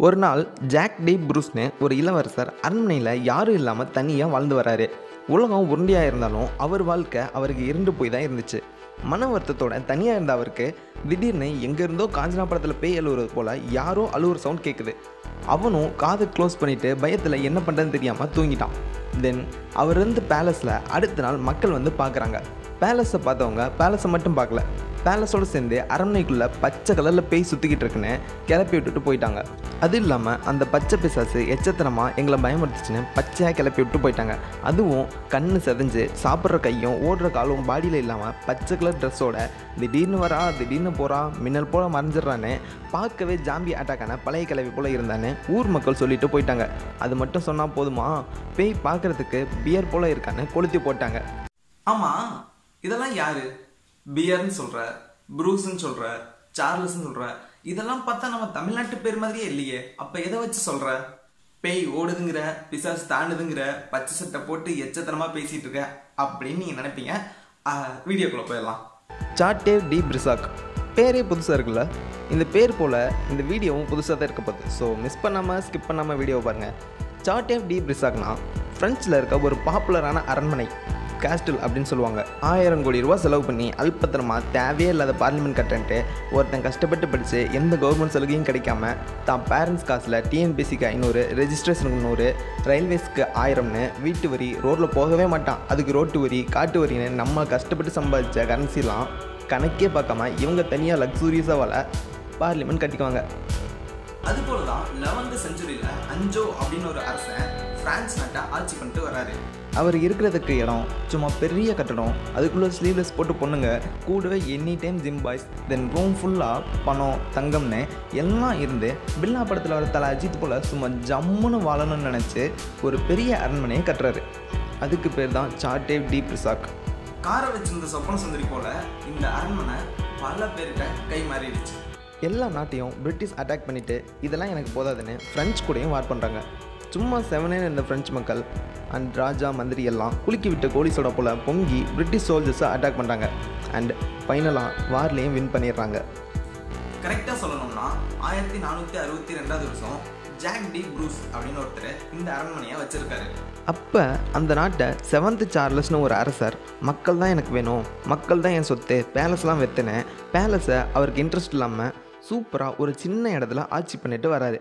ஒரு நாள் jack D ப்ரூஸ்னு ஒரு இளவரசர் அரண்மனையில் யாரும் இல்லாமல் தனியாக வாழ்ந்து வராரு உலகம் உருண்டையாக இருந்தாலும் அவர் வாழ்க்கை அவருக்கு இருண்டு போய் தான் இருந்துச்சு மன வருத்தத்தோட தனியாக இருந்த அவருக்கு திடீர்னு எங்கேருந்தோ காஞ்சனா படத்தில் பேய் அழுவுறது போல் யாரோ அழுவுற சவுண்ட் கேட்குது அவனும் காதை க்ளோஸ் பண்ணிவிட்டு பயத்தில் என்ன பண்ணுறதுன்னு தெரியாமல் தூங்கிட்டான் தென் அவர் இருந்து பேலஸில் அடுத்த நாள் மக்கள் வந்து பார்க்குறாங்க பேலஸை பார்த்தவங்க பேலஸை மட்டும் பார்க்கல பேலஸோடு சேர்ந்து அரண்மனைக்குள்ளே பச்சை கலரில் பேய் சுற்றிக்கிட்டு இருக்குன்னு கிளப்பி விட்டுட்டு போயிட்டாங்க அது இல்லாமல் அந்த பச்சை பிசாசு எச்சத்தனமாக எங்களை பயமுறுத்துச்சுன்னு பச்சையாக கிளப்பி விட்டு போயிட்டாங்க அதுவும் கண்ணு செதஞ்சு சாப்பிட்ற கையும் ஓடுற காலும் பாடியில் இல்லாமல் பச்சை கலர் ட்ரெஸ்ஸோட திடீர்னு வரா திடீர்னு போகிறா மின்னல் போல மறைஞ்சிட்றான்னு பார்க்கவே ஜாம்பி அட்டாக்கான பழைய கிளவி போல் இருந்தான்னு ஊர் மக்கள் சொல்லிட்டு போயிட்டாங்க அது மட்டும் சொன்னால் போதுமா பேய் பார்க்குறதுக்கு பியர் போல் இருக்கான்னு கொளுத்தி போட்டாங்க ஆமாம் இதெல்லாம் யாரு பியர்னு சொல்ற ப்ரூஸ்ன்னு சொல்ற சார்லஸ்ன்னு சொல்ற இதெல்லாம் பார்த்தா நம்ம தமிழ்நாட்டு பேர் மாதிரியே இல்லையே அப்ப எதை வச்சு சொல்ற பேய் ஓடுதுங்கிற பிசாசு தாண்டுதுங்கிற பச்சை சட்டை போட்டு எச்சத்தனமா பேசிட்டு இருக்க அப்படின்னு நீங்க நினைப்பீங்க வீடியோக்குள்ள போயிடலாம் சாட்டேவ் டி பிரிசாக் பேரே புதுசாக இருக்குல்ல இந்த பேர் போல் இந்த வீடியோவும் புதுசாக தான் இருக்க போகுது ஸோ மிஸ் பண்ணாமல் ஸ்கிப் பண்ணாமல் வீடியோ பாருங்கள் சாட்டேவ் டி பிரிசாக்னா ஃப்ரெஞ்சில் இருக்க ஒரு பாப்புலரான அரண்மனை கேஸ்டில் அப்படின்னு சொல்லுவாங்க ஆயிரம் கோடி ரூபா செலவு பண்ணி அல்பத்திரமாக தேவையே இல்லாத பார்லிமெண்ட் கட்டன்ட்டு ஒருத்தன் கஷ்டப்பட்டு படித்து எந்த கவர்மெண்ட் சலுகையும் கிடைக்காம தான் பேரண்ட்ஸ் காசில் டிஎன்பிசிக்கு ஐநூறு ரெஜிஸ்ட்ரேஷனுக்கு நூறு ரயில்வேஸ்க்கு ஆயிரம்னு வீட்டு வரி ரோட்டில் போகவே மாட்டான் அதுக்கு ரோட்டு வரி காட்டு வரின்னு நம்ம கஷ்டப்பட்டு சம்பாதிச்ச கரன்சிலாம் கணக்கே பார்க்காம இவங்க தனியாக லக்ஸூரியஸாக வாழ பார்லிமெண்ட் கட்டிக்குவாங்க அது போலதான் லெவன்த் செஞ்சுரியில அஞ்சோ அப்படின்னு ஒரு அரசன் பிரான்ஸ் நாட்டை ஆட்சி பண்ணிட்டு வராரு அவர் இருக்கிறதுக்கு இடம் சும்மா பெரிய கட்டடம் அதுக்குள்ளே ஸ்லீவ்லெஸ் போட்டு பொண்ணுங்க கூடவே any time gym boys then room ஃபுல்லாக பணம் தங்கம்னு எல்லாம் இருந்து பில்லா படத்தில் வர தலை அஜித் போல் சும்மா ஜம்முன்னு வாழணும்னு நினச்சி ஒரு பெரிய அரண்மனையை கட்டுறாரு அதுக்கு பேர் தான் சார்டேவ் டி பிரிசாக் காரை வச்சிருந்த சொப்பன சுந்தரி போல இந்த அரண்மனை பல பேர்கிட்ட கை மாறிடுச்சு எல்லா நாட்டையும் பிரிட்டிஷ் அட்டாக் பண்ணிவிட்டு இதெல்லாம் எனக்கு போதாதுன்னு ஃப்ரெஞ்ச் கூடயும் வார் பண்ணுறாங்க சும்மா செவனே இருந்த ஃப்ரெஞ்ச் மக்கள் அண்ட் ராஜா மந்திரி எல்லாம் குலுக்கி விட்ட கோலி சோடா போல் பொங்கி பிரிட்டிஷ் சோல்ஜர்ஸை அட்டாக் பண்ணுறாங்க அண்ட் ஃபைனலாக வார்லேயும் வின் பண்ணிடுறாங்க கரெக்டாக சொல்லணும்னா ஆயிரத்தி நானூற்றி அறுபத்தி ரெண்டாவது வருஷம் ஜாக் டி ப்ரூஸ் அப்படின்னு ஒருத்தர் இந்த அரண்மனையை வச்சிருக்காரு அப்போ அந்த நாட்டை செவன்த் சார்லஸ்னு ஒரு அரசர் மக்கள் தான் எனக்கு வேணும் மக்கள் தான் என் சொத்து பேலஸ்லாம் வெத்தினேன் பேலஸை அவருக்கு இன்ட்ரெஸ்ட் இல்லாமல் சூப்பராக ஒரு சின்ன இடத்துல ஆட்சி பண்ணிட்டு வராரு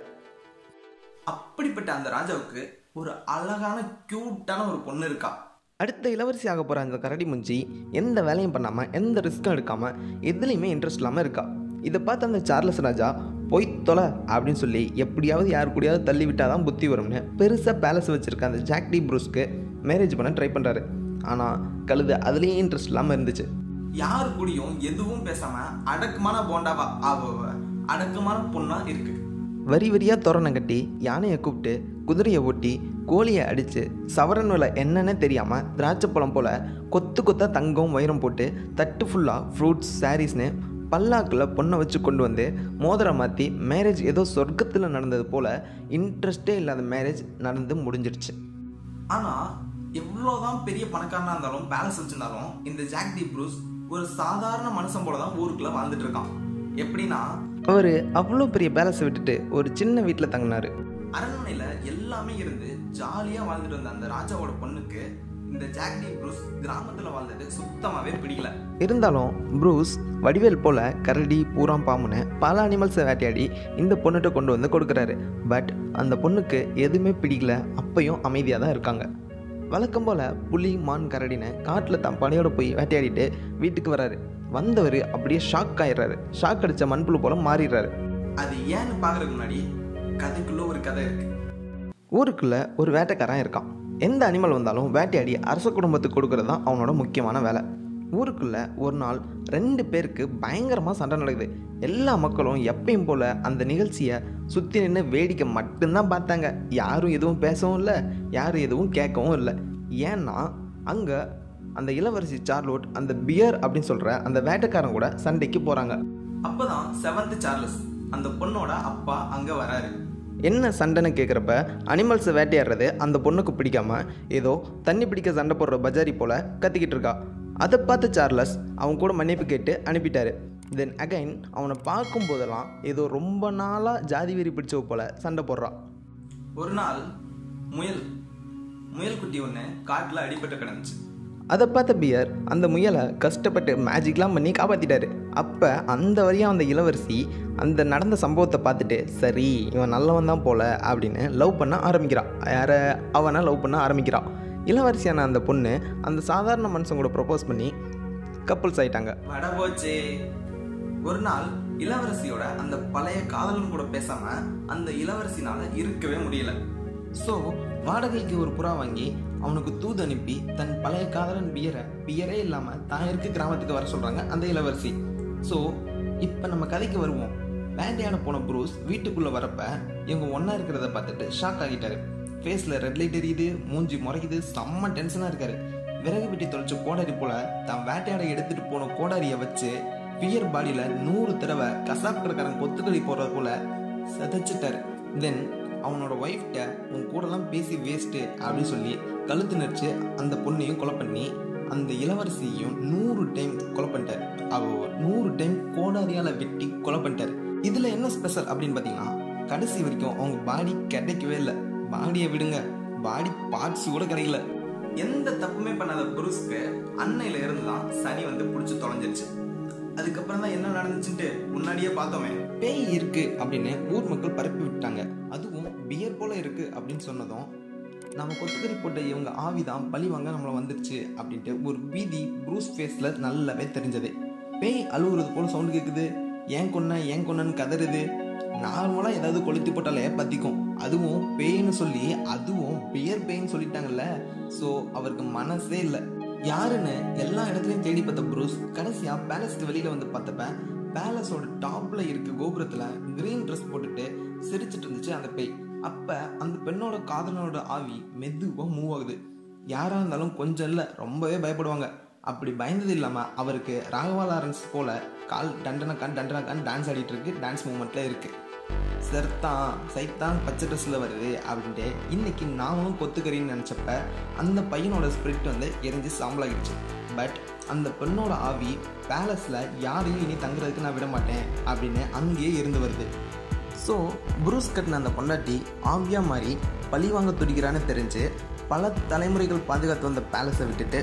அப்படிப்பட்ட அந்த ராஜாவுக்கு ஒரு அழகான க்யூட்டான ஒரு பொண்ணு இருக்கா அடுத்த இளவரசி ஆக போகிற அந்த கரடி முஞ்சி எந்த வேலையும் பண்ணாமல் எந்த ரிஸ்க்கும் எடுக்காமல் எதுலேயுமே இன்ட்ரெஸ்ட் இல்லாமல் இருக்கா இதை பார்த்து அந்த சார்லஸ் ராஜா போய் தொலை அப்படின்னு சொல்லி எப்படியாவது யார் கூடயாவது தள்ளி விட்டால் தான் புத்தி வரும்னு பெருசாக பேலஸ் வச்சுருக்க அந்த ஜாக் டி ப்ரூஸ்க்கு மேரேஜ் பண்ண ட்ரை பண்ணுறாரு ஆனால் கழுது அதுலேயும் இன்ட்ரெஸ்ட் இல்லாமல் இருந்துச்சு யார் கூடயும் எதுவும் பேசாம அடக்கமான போண்டாவா ஆவ அடக்கமான பொண்ணா இருக்கு வரி வரியாக தோரணம் கட்டி யானையை கூப்பிட்டு குதிரையை ஓட்டி கோழியை அடித்து சவரன் விலை என்னன்னே தெரியாமல் திராட்சைப்பழம் போல் கொத்து கொத்தா தங்கம் வைரம் போட்டு தட்டு ஃபுல்லாக ஃப்ரூட்ஸ் சாரீஸ்னு பல்லாக்கில் பொண்ணை வச்சு கொண்டு வந்து மோதிரம் மாற்றி மேரேஜ் ஏதோ சொர்க்கத்தில் நடந்தது போல் இன்ட்ரெஸ்டே இல்லாத மேரேஜ் நடந்து முடிஞ்சிடுச்சு ஆனா எவ்வளவுதான் பெரிய பணக்காரனா இருந்தாலும் பேலன்ஸ் வச்சிருந்தாலும் இந்த ஜாக் டி ப்ரூஸ் ஒரு சாதாரண மனுஷன் போல தான் ஊருக்குள்ள வாழ்ந்துட்டு இருக்கான் எப்படின்னா அவர் அவ்வளோ பெரிய பேலஸை விட்டுட்டு ஒரு சின்ன வீட்டில் தங்கினார் அரண்மனையில எல்லாமே இருந்து ஜாலியா வாழ்ந்துட்டு வந்த அந்த ராஜாவோட பொண்ணுக்கு இந்த ஜாக் டி ப்ரூஸ் கிராமத்துல வாழ்ந்தது சுத்தமாவே பிடிக்கல இருந்தாலும் ப்ரூஸ் வடிவேல் போல கரடி பூராம் பாம்புன்னு பல அனிமல்ஸை வேட்டையாடி இந்த பொண்ணுகிட்ட கொண்டு வந்து கொடுக்குறாரு பட் அந்த பொண்ணுக்கு எதுவுமே பிடிக்கல அப்பையும் அமைதியாக தான் இருக்காங்க வழக்கம் போல் புலி மான் கரடின்னு காட்டில் தான் பனையோட போய் வேட்டையாடிட்டு வீட்டுக்கு வராரு வந்தவர் அப்படியே ஷாக் ஆயிடுறாரு ஷாக் அடித்த மண்புழு போல மாறிடுறாரு அது ஏன்னு பாக்குறதுக்கு முன்னாடி கதைக்குள்ள ஒரு கதை இருக்கு ஊருக்குள்ளே ஒரு வேட்டைக்காரன் இருக்கான் எந்த அனிமல் வந்தாலும் வேட்டையாடி அரச குடும்பத்துக்கு கொடுக்கறது தான் அவனோட முக்கியமான வேலை ஊருக்குள்ளே ஒரு நாள் ரெண்டு பேருக்கு பயங்கரமாக சண்டை நடக்குது எல்லா மக்களும் எப்பயும் போல் அந்த நிகழ்ச்சியை சுற்றி நின்று வேடிக்கை மட்டும்தான் பார்த்தாங்க யாரும் எதுவும் பேசவும் இல்லை யாரும் எதுவும் கேட்கவும் இல்லை ஏன்னா அங்கே அந்த இளவரசி சார்லோட் அந்த பியர் அப்படின்னு சொல்கிற அந்த வேட்டைக்காரன் கூட சண்டைக்கு போகிறாங்க அப்பதான் செவன்த் சார்லஸ் அந்த பொண்ணோட அப்பா அங்க வராரு என்ன சண்டைன்னு கேட்குறப்ப அனிமல்ஸை வேட்டையாடுறது அந்த பொண்ணுக்கு பிடிக்காம ஏதோ தண்ணி பிடிக்க சண்டை போடுற பஜாரி போல கத்திக்கிட்டு இருக்கா அதை பார்த்து சார்லஸ் அவன் கூட மன்னிப்பு கேட்டு அனுப்பிட்டாரு தென் அகைன் அவனை பார்க்கும்போதெல்லாம் ஏதோ ரொம்ப நாளாக ஜாதி வெறி பிடிச்சவ போல சண்டை போடுறான் ஒரு நாள் முயல் முயல் குட்டி ஒன்று காட்டில் அடிபட்டு கிடந்துச்சு அதை பார்த்த பியர் அந்த முயலை கஷ்டப்பட்டு மேஜிக்லாம் பண்ணி காப்பாற்றிட்டாரு அப்போ அந்த வரையும் அந்த இளவரசி அந்த நடந்த சம்பவத்தை பார்த்துட்டு சரி இவன் நல்லவன் தான் போல அப்படின்னு லவ் பண்ண ஆரம்பிக்கிறான் யாரை அவனை லவ் பண்ண ஆரம்பிக்கிறான் இளவரசியான அந்த பொண்ணு அந்த சாதாரண மனுஷன் கூட ப்ரப்போஸ் பண்ணி கப்புள்ஸ் ஆயிட்டாங்க வட போச்சே ஒரு நாள் இளவரசியோட அந்த பழைய காதலன் கூட பேசாம அந்த இளவரசினால இருக்கவே முடியல ஸோ வாடகைக்கு ஒரு புறா வாங்கி அவனுக்கு தூது அனுப்பி தன் பழைய காதலன் பியரை பியரே இல்லாமல் தான் இருக்க கிராமத்துக்கு வர சொல்கிறாங்க அந்த இளவரசி ஸோ இப்போ நம்ம கதைக்கு வருவோம் வேட்டையாட போன ப்ரூஸ் வீட்டுக்குள்ளே வரப்ப இவங்க ஒன்றா இருக்கிறத பார்த்துட்டு ஷாக் ஆகிட்டாரு ஃபேஸில் ரெட் லைட் எரியுது மூஞ்சி முறைக்குது செம்ம டென்ஷனாக இருக்காரு விறகு வெட்டி தொலைச்ச கோடாரி போல தான் வேட்டையாட எடுத்துட்டு போன கோடாரியை வச்சு பியர் பாடியில நூறு தடவை கசாப் கடைக்காரன் கொத்துக்கடி போடுறது போல சதைச்சிட்டாரு தென் அவனோட ஒய்ஃப்ட உன் கூடலாம் பேசி வேஸ்ட்டு அப்படின்னு சொல்லி கழுத்து நடிச்சு அந்த பொண்ணையும் கொலை பண்ணி அந்த இளவரசியையும் நூறு டைம் கொலை பண்ணிட்டார் அவ நூறு டைம் கோடாரியால வெட்டி கொலை பண்ணிட்டார் இதுல என்ன ஸ்பெஷல் அப்படின்னு பார்த்தீங்கன்னா கடைசி வரைக்கும் அவங்க பாடி கிடைக்கவே இல்லை பாடியை விடுங்க பாடி பார்ட்ஸ் கூட கிடைக்கல எந்த தப்புமே பண்ணாத புருஸ்க்கு அன்னையில இருந்து தான் சனி வந்து பிடிச்சி தொலைஞ்சிருச்சு அதுக்கப்புறம் தான் என்ன நடந்துச்சுன்ட்டு முன்னாடியே பார்த்தோமே பேய் இருக்கு அப்படின்னு ஊர் மக்கள் பரப்பி விட்டாங்க அதுவும் பியர் போல இருக்கு அப்படின்னு சொன்னதும் நம்ம கொத்துக்கறி போட்ட இவங்க ஆவிதான் பழி வாங்க நம்மளை வந்துருச்சு அப்படின்ட்டு ஒரு பீதி ப்ரூஸ் ஃபேஸ்ல நல்லாவே தெரிஞ்சது பேய் அழுகுறது போல சவுண்டு கேட்குது ஏன் கொன்ன ஏன் கொன்னன்னு கதறுது நார்மலாக ஏதாவது கொளுத்தி போட்டாலே பத்திக்கும் அதுவும் பேய்னு சொல்லி அதுவும் பியர் பேய்னு சொல்லிட்டாங்கல்ல ஸோ அவருக்கு மனசே இல்லை யாருன்னு எல்லா இடத்துலையும் தேடி பார்த்த ப்ரூஸ் கடைசியாக பேலஸ்க்கு வெளியில் வந்து பார்த்தப்ப பேலஸோட டாப்ல இருக்க கோபுரத்துல கிரீன் ட்ரெஸ் போட்டுட்டு சிரிச்சிட்டு இருந்துச்சு அந்த பேய் அப்ப அந்த பெண்ணோட காதலனோட ஆவி மெதுவா மூவ் ஆகுது யாரா இருந்தாலும் கொஞ்சம் இல்ல ரொம்பவே பயப்படுவாங்க அப்படி பயந்தது இல்லாம அவருக்கு ராகவா லாரன்ஸ் போல கால் டண்டனக்கான் டண்டனக்கான் டான்ஸ் ஆடிட்டு இருக்கு டான்ஸ் மூமெண்ட்ல இருக்கு செர்தான் சைத்தான் பச்சை ட்ரெஸ்ல வருது அப்படின்ட்டு இன்னைக்கு நாமளும் கொத்துக்கறின்னு நினச்சப்ப அந்த பையனோட ஸ்பிரிட் வந்து எரிஞ்சு சாம்பலாகிடுச்சு பட் அந்த பெண்ணோட ஆவி பேலஸில் யாரையும் இனி தங்குறதுக்கு நான் விட மாட்டேன் அப்படின்னு அங்கேயே இருந்து வருது ஸோ புரூஸ் கட்டின அந்த பொண்டாட்டி ஆவியா மாதிரி பழி வாங்க துடிக்கிறான்னு தெரிஞ்சு பல தலைமுறைகள் பாதுகாத்து வந்த பேலஸை விட்டுட்டு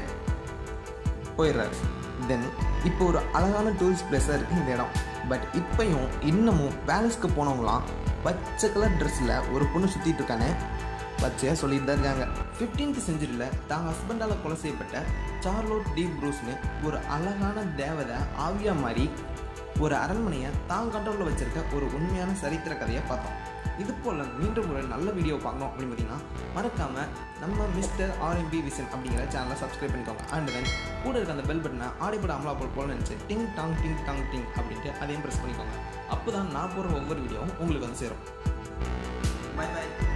போயிடுறாரு தென் இப்போ ஒரு அழகான டூரிஸ்ட் பிளேஸாக இருக்குது இந்த இடம் பட் இப்பயும் இன்னமும் பேலஸ்க்கு போனவங்களாம் பச்சை கலர் ட்ரெஸ்ஸில் ஒரு பொண்ணு சுற்றிட்டு இருக்கானே பச்சையாக சொல்லிட்டு தான் இருக்காங்க ஃபிஃப்டீன்த் செஞ்சுரியில் தான் ஹஸ்பண்டால் கொலை செய்யப்பட்ட சார்லோட் டி ப்ரூஸ்னு ஒரு அழகான தேவதை ஆவியா மாதிரி ஒரு அரண்மனையை தான் கண்ட்ரோலில் வச்சிருக்க ஒரு உண்மையான சரித்திர கதையை பார்த்தோம் இது போல் மீண்டும் ஒரு நல்ல வீடியோ பார்க்கணும் அப்படின்னு பார்த்தீங்கன்னா மறக்காமல் நம்ம மிஸ்டர் ஆர்எம்பி விசன் அப்படிங்கிற சேனலை சப்ஸ்கிரைப் பண்ணிக்கோங்க அண்ட் தென் கூட இருக்க அந்த பெல் பட்டனை ஆடிப்பட அமலா போல் போல நினச்சி டிங் டாங் டிங் டாங் டிங் அப்படின்ட்டு அதையும் ப்ரெஸ் பண்ணிக்கோங்க அப்போ தான் நான் போடுற ஒவ்வொரு வீடியோவும் உங்களுக்கு வந்து சேரும் பை பை